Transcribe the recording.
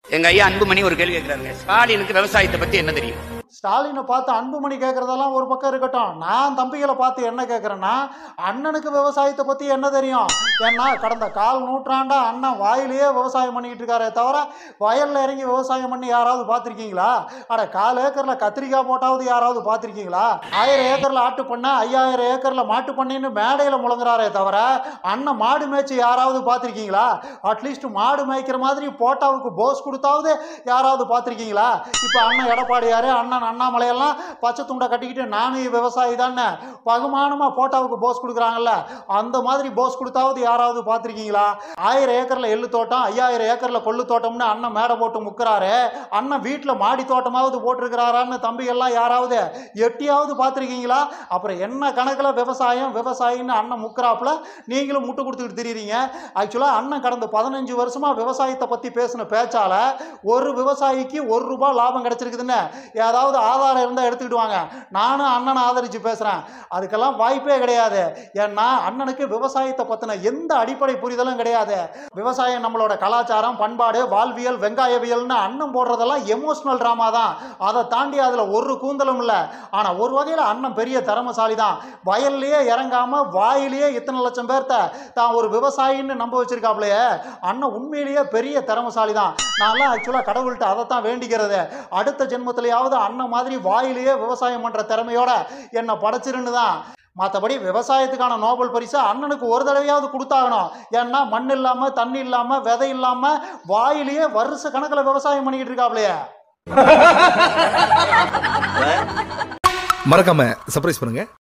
எங்க ஐயா அன்புமணி ஒரு கேள்வி கேட்கிறாருங்க ஸ்டாலினுக்கு விவசாயத்தை பத்தி என்ன தெரியும் ஸ்டாலினை பார்த்து அன்புமணி கேட்குறதெல்லாம் ஒரு பக்கம் இருக்கட்டும் நான் தம்பிகளை பார்த்து என்ன கேட்குறேன்னா அண்ணனுக்கு விவசாயத்தை பற்றி என்ன தெரியும் ஏன்னா கடந்த கால் நூற்றாண்டா அண்ணன் வாயிலேயே விவசாயம் பண்ணிக்கிட்டு இருக்காரே தவிர வயலில் இறங்கி விவசாயம் பண்ணி யாராவது பார்த்துருக்கீங்களா அட கால் ஏக்கரில் கத்திரிக்காய் போட்டாவது யாராவது பார்த்துருக்கீங்களா ஆயிரம் ஏக்கரில் ஆட்டு பண்ண ஐயாயிரம் ஏக்கரில் மாட்டு பண்ணின்னு மேடையில் முழங்குறாரே தவிர அண்ணன் மாடு மேய்ச்சி யாராவது பார்த்துருக்கீங்களா அட்லீஸ்ட் மாடு மேய்க்கிற மாதிரி போட்டாவுக்கு போஸ் கொடுத்தாவது யாராவது பார்த்துருக்கீங்களா இப்போ அண்ணன் எடப்பாடியார் அண்ணன் அண்ணாமலையெல்லாம் பச்சை துண்டை கட்டிக்கிட்டு நானும் விவசாயி தானே பகுமானமாக போட்டாவுக்கு போஸ் கொடுக்குறாங்கல்ல அந்த மாதிரி போஸ் கொடுத்தாவது யாராவது பார்த்துருக்கீங்களா ஆயிரம் ஏக்கரில் எள்ளு தோட்டம் ஐயாயிரம் ஏக்கரில் கொள்ளு தோட்டம்னு அண்ணன் மேடை போட்டு முக்குறாரு அண்ணன் வீட்டில் மாடி தோட்டமாவது போட்டிருக்கிறாரான்னு தம்பிகள்லாம் யாராவது எட்டியாவது பார்த்துருக்கீங்களா அப்புறம் என்ன கணக்கில் விவசாயம் விவசாயின்னு அண்ணன் முக்குறாப்புல நீங்களும் முட்டு கொடுத்துக்கிட்டு திரியிறீங்க ஆக்சுவலாக அண்ணன் கடந்த பதினஞ்சு வருஷமா விவசாயத்தை பற்றி பேசின பேச்சால ஒரு விவசாயிக்கு ஒரு ரூபாய் லாபம் கிடைச்சிருக்குதுன்னு ஏதாவது ஆதாரம் இருந்தால் எடுத்துக்கிட்டு வாங்க நானும் அண்ணனை ஆதரித்து பேசுகிறேன் அதுக்கெல்லாம் வாய்ப்பே கிடையாது ஏன்னா அண்ணனுக்கு விவசாயத்தை பற்றின எந்த அடிப்படை புரிதலும் கிடையாது விவசாயம் நம்மளோட கலாச்சாரம் பண்பாடு வாழ்வியல் வெங்காயவியல்னு அண்ணன் போடுறதெல்லாம் எமோஷனல் ட்ராமா தான் அதை தாண்டி அதில் ஒரு கூந்தலும் இல்லை ஆனால் ஒரு வகையில் அண்ணன் பெரிய திறமசாலி தான் வயல்லையே இறங்காம வாயிலேயே இத்தனை லட்சம் பேர்த்த தான் ஒரு விவசாயின்னு நம்ப வச்சிருக்காப்லையே அண்ணன் உண்மையிலேயே பெரிய திறமசாலி தான் நான்லாம் ஆக்சுவலாக கடவுள்கிட்ட அதை தான் வேண்டிக்கிறது அடுத்த ஜென்மத்திலேயாவது அண்ணன் மாதிரி வாயிலேயே விவசாயம் பண்ணுற திறமையோட என்னை படைச்சிருன்னு தான் மற்றபடி விவசாயத்துக்கான நோபல் பரிசு அண்ணனுக்கு ஒரு தடவையாவது கொடுத்தாகணும் ஏன்னா மண் இல்லாமல் தண்ணி இல்லாமல் விதை இல்லாமல் வாயிலேயே வருஷ கணக்கில் விவசாயம் பண்ணிக்கிட்டு இருக்காப்லையே மறக்காம சர்ப்ரைஸ் பண்ணுங்க